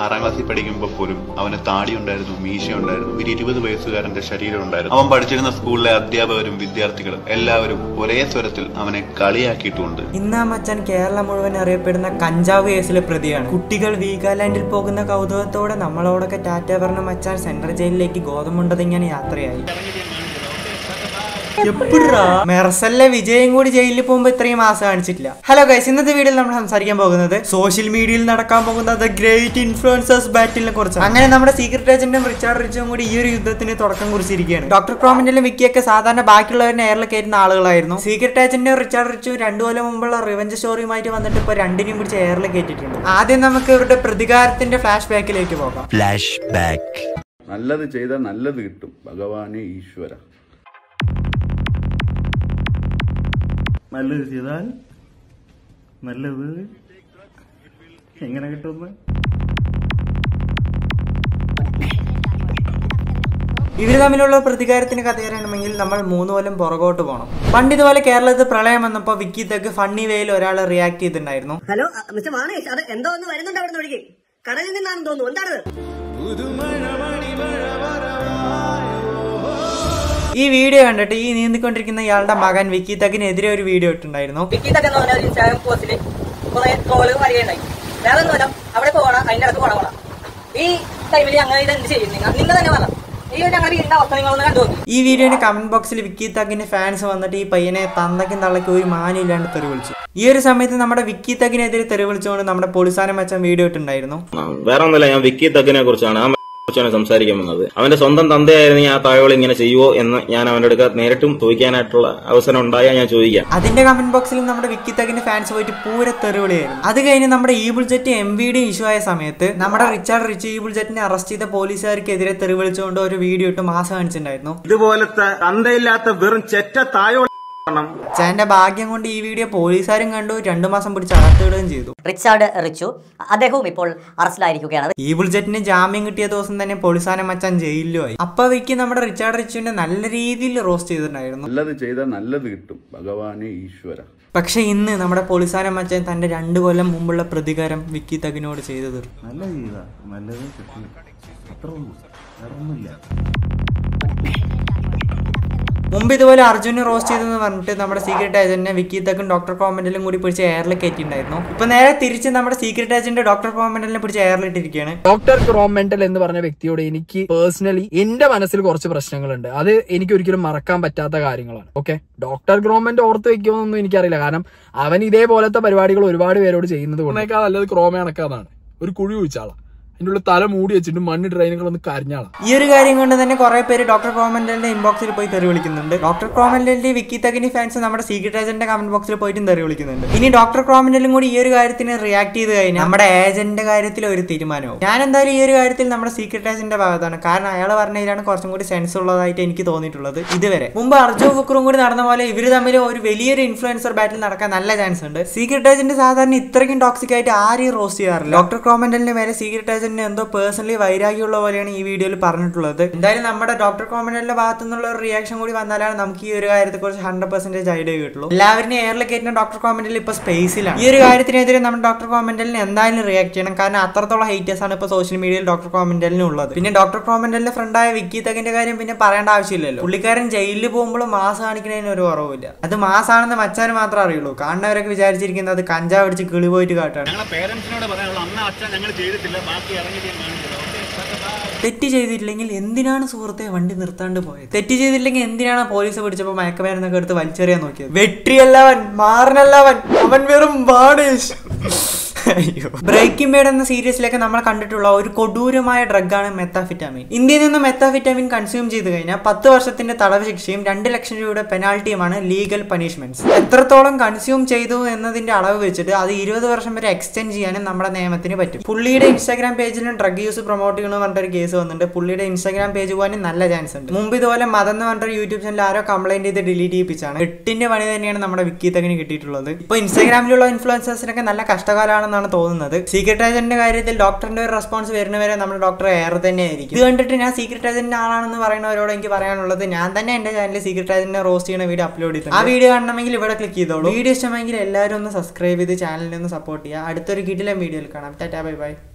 ആറാം ക്ലാസ്സിൽ പഠിക്കുമ്പോൾ പോലും അവന് താടി ഉണ്ടായിരുന്നു മീശ ഉണ്ടായിരുന്നു ഒരു ഇരുപത് വയസ്സുകാരന്റെ ശരീരം ഉണ്ടായിരുന്നു അവൻ പഠിച്ചിരുന്ന സ്കൂളിലെ അധ്യാപകരും വിദ്യാർത്ഥികളും എല്ലാവരും ഒരേ സ്വരത്തിൽ അവനെ കളിയാക്കിയിട്ടുമുണ്ട് ഇന്ന് ആ മച്ചാൻ കേരളം മുഴുവൻ അറിയപ്പെടുന്ന കഞ്ചാവ് കേസിലെ പ്രതിയാണ് കുട്ടികൾ വീഗാലാൻഡിൽ പോകുന്ന കൗതുകത്തോടെ നമ്മളോടൊക്കെ ടാറ്റ പറഞ്ഞ മച്ചാൻ സെൻട്രൽ ജയിലിലേക്ക് ഗോതമുണ്ടതിങ്ങനെ യാത്രയായി എപ്പിടാ മെർസലിലെ വിജയം കൂടി ജയിലിൽ പോകുമ്പോ ഇത്രയും മാസം കാണിച്ചിട്ടില്ല ഹലോ ഗൈസ് ഇന്നത്തെ വീഡിയോയിൽ നമ്മൾ സംസാരിക്കാൻ പോകുന്നത് സോഷ്യൽ മീഡിയയിൽ നടക്കാൻ പോകുന്ന ദ ഗ്രേറ്റ് ഇൻഫ്ലുവൻസേഴ്സ് ബാറ്റിലിനെ കുറിച്ച് അങ്ങനെ നമ്മുടെ സീക്രട്ട് ഏജന്റും റിച്ചാർഡ് റിച്ചും കൂടി ഈ ഒരു യുദ്ധത്തിന് തുടക്കം കുറിച്ചിരിക്കുകയാണ് ഡോക്ടർ ക്രോമിന്റിലും വിക്കിയൊക്കെ സാധാരണ ബാക്കിയുള്ളവരെ എയറിൽ കയറ്റുന്ന ആളുകളായിരുന്നു സീക്രട്ട് ഏജന്റും റിച്ചാർഡ് റിച്ചും രണ്ടു കൊല്ലം മുമ്പുള്ള റിവഞ്ച് സ്റ്റോറിയുമായിട്ട് വന്നിട്ട് ഇപ്പൊ രണ്ടിനെയും പിടിച്ച് എയറിൽ കയറ്റിയിട്ടുണ്ട് ആദ്യം നമുക്ക് ഇവരുടെ പ്രതികാരത്തിന്റെ ഫ്ലാഷ് ബാക്കിലേക്ക് പോകാം നല്ലത് ചെയ്താൽ നല്ലത് കിട്ടും ഭഗവാനെ ഈശ്വര നല്ലത് ചെയ്താൽ നല്ലത് എങ്ങനെ കിട്ടുമെന്ന് ഇവർ തമ്മിലുള്ള പ്രതികാരത്തിന് കഥ അറിയണമെങ്കിൽ നമ്മൾ മൂന്ന് കൊല്ലം പുറകോട്ട് പോകണം പണ്ട് ഇതുപോലെ കേരളത്തിൽ പ്രളയം വന്നപ്പോൾ വിക്കിത്തൊക്കെ ഫണ്ണി വേയിൽ ഒരാൾ റിയാക്ട് ചെയ്തിട്ടുണ്ടായിരുന്നു ഹലോ അ, മിസ്റ്റർ മാണേഷ് അത് എന്തോ ഒന്ന് വരുന്നുണ്ട് അവിടെ നിന്ന് കടലിൽ നിന്നാണെന്ന് തോന്നുന്നു എന്താണ് ഈ വീഡിയോ കണ്ടിട്ട് ഈ നീന്തിക്കൊണ്ടിരിക്കുന്ന ഇയാളുടെ മകൻ വിക്കിത്തക്കിനെതിരെ ഒരു വീഡിയോ ഇട്ടുണ്ടായിരുന്നു വിക്കിട്ടൊക്കെ എന്ന് പറഞ്ഞ ഒരു ഇൻസ്റ്റാഗ്രാം പോസ്റ്റില് കുറെ ട്രോള് വരികയുണ്ടായി വേറെ ഒന്നുമല്ല അവിടെ പോകണം അതിന്റെ അടുത്ത് പോകണം പോകണം ഈ ടൈമിൽ ഞങ്ങൾ ഇത് എന്ത് ചെയ്യും നിങ്ങൾ നിങ്ങൾ തന്നെ പറഞ്ഞു ഈ ഒരു ഞങ്ങളുടെ വീടിന്റെ അവസ്ഥ നിങ്ങളൊന്ന് കണ്ടു നോക്കി ഈ വീഡിയോയുടെ കമന്റ് ബോക്സിൽ വിക്കി തക്കിന്റെ ഫാൻസ് വന്നിട്ട് ഈ പയ്യനെ തന്തയ്ക്കും തള്ളയ്ക്കും ഒരു മാനില്ലാണ്ട് തെറി വിളിച്ചു ഈ ഒരു സമയത്ത് നമ്മുടെ വിക്കി തക്കിനെതിരെ തെറി വിളിച്ചുകൊണ്ട് നമ്മുടെ പൊളിസാനം മച്ചാൻ വീഡിയോ ഇട്ടുണ്ടായിരുന്നു വേറെ ഒന്നുമില്ല ഞാൻ വിക്കി തക്കിനെ കുറിച്ചാണ് ആ കുറിച്ചാണ് സംസാരിക്കാൻ വന്നത് അവന്റെ സ്വന്തം തന്തയായിരുന്നെങ്കിൽ ആ താഴോൾ ഇങ്ങനെ ചെയ്യുവോ എന്ന് ഞാൻ അവന്റെ അടുക്ക നേരിട്ടും ചോദിക്കാനായിട്ടുള്ള അവസരം ഉണ്ടായാൽ ഞാൻ ചോദിക്കാം അതിന്റെ കമന്റ് ബോക്സിൽ നമ്മുടെ വിക്കി തക്കിന്റെ ഫാൻസ് പോയിട്ട് പൂര തെറിവിളിയായിരുന്നു അത് കഴിഞ്ഞ് നമ്മുടെ ഈ Bulljet M V D issue ആയ സമയത്ത് നമ്മുടെ റിച്ചാർഡ് റിച്ച് ഈ ബുൾജറ്റിനെ അറസ്റ്റ് ചെയ്ത പോലീസുകാർക്കെതിരെ തെറി വിളിച്ചുകൊണ്ട് ഒരു വീഡിയോ ഇട്ട് മാസം കാണിച്ചിട്ടുണ്ടായിരുന്നു ഇതുപോലത്തെ തന്തയില്ലാത്ത വെറും ചെറ്റ തായോ ചാന്റെ ഭാഗ്യം കൊണ്ട് ഈ വീഡിയോ പോലീസുകാരും കണ്ടു രണ്ടു മാസം പിടിച്ച് അകത്തിടുകയും ചെയ്തു റിച്ചാർഡ് റിച്ചു അദ്ദേഹവും ഇപ്പോൾ അറസ്റ്റിലായിരിക്കുകയാണ് ഈ ബുൾജറ്റിന് ജാമ്യം കിട്ടിയ ദിവസം തന്നെ പോലീസാനെ മച്ചാൻ ജയിലിലുമായി അപ്പൊ വിക്കി നമ്മുടെ റിച്ചാർഡ് റിച്ചുവിനെ നല്ല രീതിയിൽ റോസ്റ്റ് ചെയ്തിട്ടുണ്ടായിരുന്നു നല്ലത് ചെയ്താൽ നല്ലത് കിട്ടും ഭഗവാനെ ഈശ്വര പക്ഷെ ഇന്ന് നമ്മുടെ പോലീസാനെ മച്ചാൻ തന്റെ രണ്ടു കൊല്ലം മുമ്പുള്ള പ്രതികാരം വിക്കി തകിനോട് ചെയ്തു തീർന്നു നല്ലത് ചെയ്താ നല്ലത് കിട്ടും അത്ര ഉള്ളൂ വേറെ ഒന്നുമില്ല മുമ്പ് ഇതുപോലെ അർജുനെ റോസ്റ്റ് ചെയ്തെന്ന് പറഞ്ഞിട്ട് നമ്മുടെ സീക്രട്ട് ഏജന്റിനെ വിക്കി തക്കും ഡോക്ടർ കോമന്റലും കൂടി പിടിച്ച് എയറിൽ കയറ്റിയിട്ടുണ്ടായിരുന്നു ഇപ്പൊ നേരെ തിരിച്ച് നമ്മുടെ സീക്രട്ട് ഏജന്റ് ഡോക്ടർ കോമന്റലിനെ പിടിച്ച് എയറിൽ ഇട്ടിരിക്കുകയാണ് ഡോക്ടർ ക്രോമെന്റൽ എന്ന് പറഞ്ഞ വ്യക്തിയോട് എനിക്ക് പേഴ്സണലി എന്റെ മനസ്സിൽ കുറച്ച് പ്രശ്നങ്ങളുണ്ട് അത് എനിക്ക് ഒരിക്കലും മറക്കാൻ പറ്റാത്ത കാര്യങ്ങളാണ് ഓക്കെ ഡോക്ടർ ക്രോമെന്റ് ഓർത്ത് വെക്കുമെന്നൊന്നും എനിക്കറിയില്ല കാരണം അവൻ ഇതേപോലത്തെ പരിപാടികൾ ഒരുപാട് പേരോട് ചെയ്യുന്നത് കൊണ്ട് നല്ലത് ക്രോമ കണക്കാതാണ് ഒരു കുഴി കുഴിച്ചാളാ അതിൻ്റെ ഉള്ളിൽ തല മൂടി വെച്ചിട്ട് മണ്ണ് ട്രെയിനുകൾ ഒന്ന് കരഞ്ഞാളാ ഈ ഒരു കാര്യം കൊണ്ട് തന്നെ കുറെ പേര് ഡോക്ടർ കോമന്റലിന്റെ ഇൻബോക്സിൽ പോയി തെറി വിളിക്കുന്നുണ്ട് ഡോക്ടർ കോമന്റലിന്റെ വിക്കി തകിനി ഫാൻസ് നമ്മുടെ സീക്രട്ട് ഏജന്റിന്റെ കമന്റ് ബോക്സിൽ പോയിട്ടും തെറി വിളിക്കുന്നുണ്ട് ഇനി ഡോക്ടർ കോമന്റലും കൂടി ഈ ഒരു കാര്യത്തിന് റിയാക്ട് ചെയ്ത് കഴിഞ്ഞാൽ നമ്മുടെ ഏജന്റിന്റെ കാര്യത്തിൽ ഒരു തീരുമാനവും ഞാൻ എന്തായാലും ഈ ഒരു കാര്യത്തിൽ നമ്മുടെ സീക്രട്ട് ഏജന്റിന്റെ ഭാഗത്താണ് കാരണം അയാൾ പറഞ്ഞതിലാണ് കുറച്ചും കൂടി സെൻസ് ഉള്ളതായിട്ട് എനിക്ക് തോന്നിയിട്ടുള്ളത് ഇതുവരെ മുമ്പ് അർജു ബുക്കറും കൂടി നടന്ന പോലെ ഇവർ തമ്മിൽ ഒരു വലിയൊരു ഇൻഫ്ലുവൻസർ ബാറ്റിൽ നടക്കാൻ നല്ല ചാൻസ് ഉണ്ട് സീക്രട്ട് ഏജന്റ് സാധാരണ ഇത്രയ്ക്കും ടോക്സിക് ആയിട്ട് ആരെയും റോസ്റ്റ് ചെയ്യാറില്ല ഡോക്ടർ കോമന്റലിന്റെ മേലെ സീക്രട്ട് ഏജന്റിന് എന്തോ പേഴ്സണലി വൈരാഗ്യമുള്ള പോലെയാണ് ഈ വീഡിയോയിൽ പറഞ്ഞിട്ടുള്ളത് എന്തായാലും നമ്മുടെ ഡോക്ടർ കോമന്റലിന്റെ ഭാഗത്തു നിന്നുള്ള ഒരു റിയാക്ഷൻ കൂടി വന്നാലാണ് നമുക്ക് ഈ ഒരു കാര്യത്തെ കുറിച്ച് ഹൺഡ്രഡ് പെർസെന്റേജ് ഐഡിയ കിട്ടുള്ളൂ എല്ലാവരും എയറിൽ കയറ്റുന്ന ഡോക്ടർ കോമന്റൽ ഇപ്പൊ സ്പേസിലാണ് ഈ ഒരു കാര്യത്തിനെതിരെ നമ്മുടെ ഡോക്ടർ കോമന്റലിന് എന്തായാലും റിയാക്ട് ചെയ്യണം കാരണം അത്രത്തോളം ഹേറ്റേഴ്സ് ആണ് ഇപ്പൊ സോഷ്യൽ മീഡിയയിൽ ഡോക്ടർ കോമന്റലിന് ഉള്ളത് പിന്നെ ഡോക്ടർ കോമന്റലിന്റെ ഫ്രണ്ടായ വിക്കി തകിന്റെ കാര്യം പിന്നെ പറയേണ്ട ആവശ്യമില്ലല്ലോ പുള്ളിക്കാരൻ ജയിലിൽ പോകുമ്പോൾ മാസ് കാണിക്കുന്നതിന് ഒരു കുറവില്ല അത് മാസാണെന്ന് മച്ചാന് മാത്രമേ അറിയുള്ളൂ കാണുന്നവരൊക്കെ വിചാരിച്ചിരിക്കുന്നത് അത് കഞ്ചാവ് അടിച്ച് കിളി പോയിട്ട് കാട്ടാണ് ഞങ്ങളെ പേരൻസിനോട് പറയാനുള്ള അമ്മ അച്ഛൻ ഞങ്ങൾ ചെയ്തിട്ടില്ല ബാക്കി ഇറങ്ങി കാണിച്ചത് തെറ്റ് ചെയ്തിട്ടില്ലെങ്കിൽ എന്തിനാണ് സുഹൃത്തെ വണ്ടി നിർത്താണ്ട് പോയത് തെറ്റ് ചെയ്തിട്ടില്ലെങ്കിൽ എന്തിനാണ് പോലീസ് പിടിച്ചപ്പോ മയക്കമരുന്നൊക്കെ എടുത്ത് വലിച്ചെറിയാൻ നോക്കിയത് വെട്ടിയല്ലവൻ മാറിനല്ലവൻ അവൻ വെറും ബാഡേഷ് അയ്യോ ബ്രേക്കിംഗ് ബേഡ് എന്ന സീരീസിലൊക്കെ നമ്മൾ കണ്ടിട്ടുള്ള ഒരു കൊടൂരമായ ഡ്രഗാണ് മെത്താഫിറ്റാമിൻ ഇന്ത്യയിൽ നിന്ന് മെത്താഫിറ്റാമിൻ കൺസ്യൂം ചെയ്ത് കഴിഞ്ഞാൽ പത്ത് വർഷത്തിന്റെ തടവ് ശിക്ഷയും രണ്ട് ലക്ഷം രൂപയുടെ പെനാൾട്ടിയുമാണ് ലീഗൽ പണിഷ്മെന്റ്സ് എത്രത്തോളം കൺസ്യൂം ചെയ്തു എന്നതിന്റെ അളവ് വെച്ചിട്ട് അത് ഇരുപത് വർഷം വരെ എക്സ്റ്റെൻഡ് ചെയ്യാനും നമ്മുടെ നിയമത്തിന് പറ്റും പുള്ളിയുടെ ഇൻസ്റ്റാഗ്രാം പേജിലും ഡ്രഗ് യൂസ് പ്രൊമോട്ട് ചെയ്യണമെന്ന് പറഞ്ഞിട്ടൊരു കേസ് വന്നിട്ടുണ്ട് പുള്ളിയുടെ ഇൻസ്റ്റാഗ്രാം പേജ് പോകാനും നല്ല ചാൻസ് ഉണ്ട് മുമ്പ് ഇതുപോലെ മതം എന്ന് പറഞ്ഞിട്ട് യൂട്യൂബ് ചാനൽ ആരോ കംപ്ലൈന്റ് ചെയ്ത് ഡിലീറ്റ് ചെയ്യിപ്പിച്ചാണ് എട്ടിന്റെ പണി തന്നെയാണ് നമ്മുടെ വിക്കി തകിന് കിട്ടിയിട്ടുള്ളത് ഇപ്പൊ ഇൻസ്റ്റാഗ്രാമിലുള്ള ഇൻഫ്ലുവൻസേഴ്സിനൊക്കെ നല്ല കഷ്ടകാലമാണെന്നാണ് തോന്നുന്നത് സീക്രട്ട് ഏജന്റിന്റെ കാര്യത്തിൽ ഡോക്ടറിന്റെ ഒരു റെസ്പോൺസ് വരുന്നവരെ നമ്മുടെ ഡോക്ടർ എയർ തന്നെ ആയിരിക്കും ഇത് കണ്ടിട്ട് ഞാൻ സീക്രട്ട് ഏജന്റിന്റെ ആളാണെന്ന് പറയുന്നവരോട് എനിക്ക് പറയാനുള്ളത് ഞാൻ തന്നെ എന്റെ ചാനലിൽ സീക്രട്ട് ഏജന്റിനെ റോസ്റ്റ് ചെയ്യുന്ന വീഡിയോ അപ്ലോഡ് ചെയ്തിട്ടുണ്ട് ആ വീഡിയോ കാണണമെങ്കിൽ ഇവിടെ ക്ലിക്ക് ചെയ്തോളൂ വീഡിയോ ഇഷ്ടമെങ്കിൽ എല്ലാവരും ഒന്ന് സബ്സ്ക്രൈബ് ചെയ്ത് ചാനലിനെ ഒന്ന് സപ്പോർട്ട് ചെയ്യുക അടുത്തൊരു കിടിലം വീഡിയോയിൽ കാണാം ടാറ്റാ ബൈ ബൈ